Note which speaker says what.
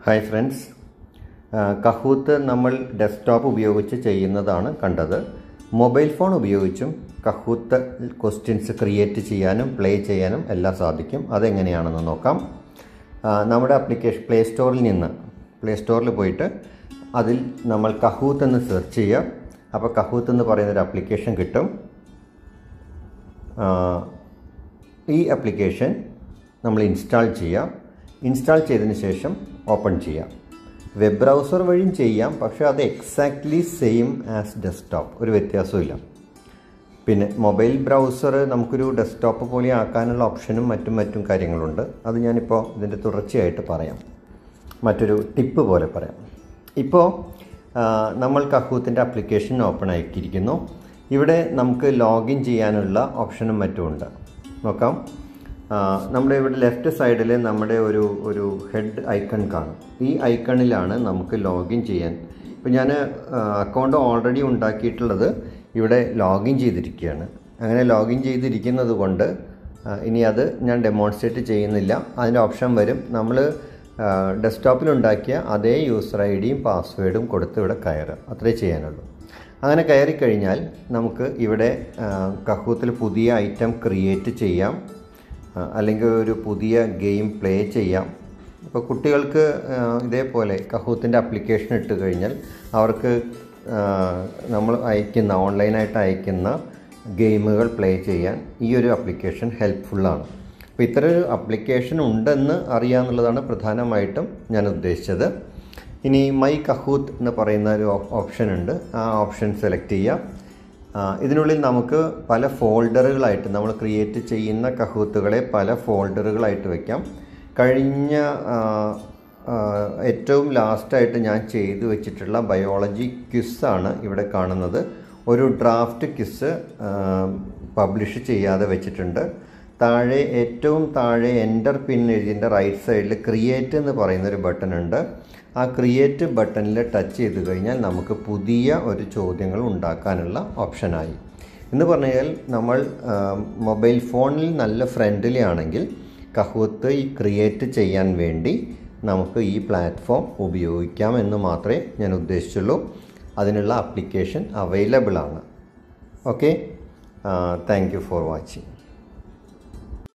Speaker 1: hi friends Kahoot നമ്മൾ desktop ഉപയോഗിച്ച് ചെയ്യുന്നതാണ് കണ്ടത് മൊബൈൽ ഫോൺ ഉപയോഗിച്ചും കഹൂത്ത് ക്വസ്റ്റ്യൻസ് ക്രിയേറ്റ് ചെയ്യാനും പ്ലേ ചെയ്യാനും എല്ലാം സാധിക്കും അതെങ്ങനെയാണെന്ന് നോക്കാം ആ, നമ്മുടെ ആപ്ലിക്കേഷൻ പ്ലേ സ്റ്റോറിൽ നിന്ന് പ്ലേ സ്റ്റോറിൽ പോയിട്ട് അതിൽ നമ്മൾ കഹൂത്ത് എന്ന് സെർച്ച് ചെയ്യുക അപ്പോൾ കഹൂത്ത് എന്ന് പറയുന്നൊരു ആപ്ലിക്കേഷൻ കിട്ടും ആ, ഈ ആപ്ലിക്കേഷൻ നമ്മൾ ഇൻസ്റ്റാൾ ചെയ്യാം ഇൻസ്റ്റാൾ ചെയ്തതിന് ശേഷം ഓപ്പൺ ചെയ്യാം വെബ് ബ്രൗസർ വഴിയും ചെയ്യാം പക്ഷേ അത് എക്സാക്ട്ലി സെയിം ആസ് ഡെസ്ക്ടോപ്പ് ഒരു വ്യത്യാസമില്ല പിന്നെ മൊബൈൽ ബ്രൗസർ നമുക്കൊരു ഡെസ്ക്ടോപ്പ് പോലെ ആക്കാനുള്ള ഓപ്ഷനും മറ്റും മറ്റും കാര്യങ്ങളുണ്ട് അത് ഞാനിപ്പോൾ ഇതിൻ്റെ തുടർച്ചയായിട്ട് പറയാം മറ്റൊരു ടിപ്പ് പോലെ പറയാം ഇപ്പോൾ ആ, നമ്മൾ കഹൂത്തിൻ്റെ ആപ്ലിക്കേഷൻ ഓപ്പൺ ആക്കിയിരിക്കുന്നു ഇവിടെ നമുക്ക് ലോഗിൻ ചെയ്യാനുള്ള ഓപ്ഷനും മറ്റും ഉണ്ട് നോക്കാം ആ, നമ്മുടെ ഇവിടെ ലെഫ്റ്റ് സൈഡിൽ നമ്മുടെ ഒരു ഒരു ഹെഡ് ഐക്കൺ കാണും ഈ ഐക്കണിലാണ് നമുക്ക് ലോഗിൻ ചെയ്യാൻ ഇപ്പോൾ ഞാൻ അക്കൗണ്ട് ഓൾറെഡി ഉണ്ടാക്കിയിട്ടുള്ളത് ഇവിടെ ലോഗിൻ ചെയ്തിരിക്കുകയാണ് അങ്ങനെ ലോഗിൻ ചെയ്തിരിക്കുന്നത് കൊണ്ട് ആ, ഇനി അത് ഞാൻ ഡെമോൺസ്ട്രേറ്റ് ചെയ്യുന്നില്ല അതിൻ്റെ ഓപ്ഷൻ വരും നമ്മൾ ഡെസ്ക്ടോപ്പിലുണ്ടാക്കിയ അതേ യൂസർ ഐ ഡിയും പാസ്വേഡും കൊടുത്ത് ഇവിടെ കയറുക അത്രേ ചെയ്യാനുള്ളൂ അങ്ങനെ കയറി കഴിഞ്ഞാൽ നമുക്ക് ഇവിടെ കഹൂത്തിൽ പുതിയ ഐറ്റം ക്രിയേറ്റ് ചെയ്യാം ആ, അല്ലെങ്കിൽ ഒരു പുതിയ ഗെയിം പ്ലേ ചെയ്യാം ഇപ്പോൾ കുട്ടികൾക്ക് ആ, ഇതേപോലെ കഹൂത്തിൻ്റെ ആപ്ലിക്കേഷൻ ഇട്ട് കഴിഞ്ഞാൽ അവർക്ക് ആ, നമ്മൾ അയക്കുന്ന ഓൺലൈനായിട്ട് അയക്കുന്ന ഗെയിമുകൾ പ്ലേ ചെയ്യാൻ ഈ ഒരു ആപ്ലിക്കേഷൻ ഹെൽപ്ഫുള്ളാണ് അപ്പോൾ ഇത്ര ഒരു ആപ്ലിക്കേഷൻ ഉണ്ടെന്ന് അറിയാമെന്നുള്ളതാണ് പ്രധാനമായിട്ടും ഞാൻ ഉദ്ദേശിച്ചത് ഇനി മൈ കഹൂത്ത് എന്ന് പറയുന്ന ഒരു ഓപ്ഷൻ ഉണ്ട് ആ ഓപ്ഷൻ സെലക്ട് ചെയ്യാം ആ, ഇതിനുള്ളിൽ നമുക്ക് പല ഫോൾഡറുകളായിട്ട് നമ്മൾ ക്രിയേറ്റ് ചെയ്യുന്ന കഹൂത്തുകളെ പല ഫോൾഡറുകളായിട്ട് വയ്ക്കാം കഴിഞ്ഞ ആ, ആ, ഏറ്റവും ലാസ്റ്റായിട്ട് ഞാൻ ചെയ്തു വെച്ചിട്ടുള്ള ബയോളജി ക്വിസ്സാണ് ഇവിടെ കാണുന്നത് ഒരു ഡ്രാഫ്റ്റ് ക്വിസ് പബ്ലിഷ് ചെയ്യാതെ വെച്ചിട്ടുണ്ട് താഴെ ഏറ്റവും താഴെ എൻ്റർ പിൻ എഴുതിൻ്റെ റൈറ്റ് സൈഡിൽ ക്രിയേറ്റ് എന്ന് പറയുന്ന ഒരു ബട്ടൺ ഉണ്ട് ആ ക്രിയേറ്റ് ബട്ടണിൽ ടച്ച് ചെയ്ത് കഴിഞ്ഞാൽ നമുക്ക് പുതിയ ഒരു ചോദ്യങ്ങൾ ഉണ്ടാക്കാനുള്ള ഓപ്ഷനായി എന്ന് പറഞ്ഞാൽ നമ്മൾ ആ, മൊബൈൽ ഫോണിൽ നല്ല ഫ്രണ്ട്ലി ആണെങ്കിൽ കഹൂത്ത് ഈ ക്രിയേറ്റ് ചെയ്യാൻ വേണ്ടി നമുക്ക് ഈ പ്ലാറ്റ്ഫോം ഉപയോഗിക്കാം എന്ന് മാത്രമേ ഞാൻ ഉദ്ദേശിച്ചുള്ളൂ അതിനുള്ള ആപ്ലിക്കേഷൻ അവൈലബിൾ ആണ് okay thank you for watching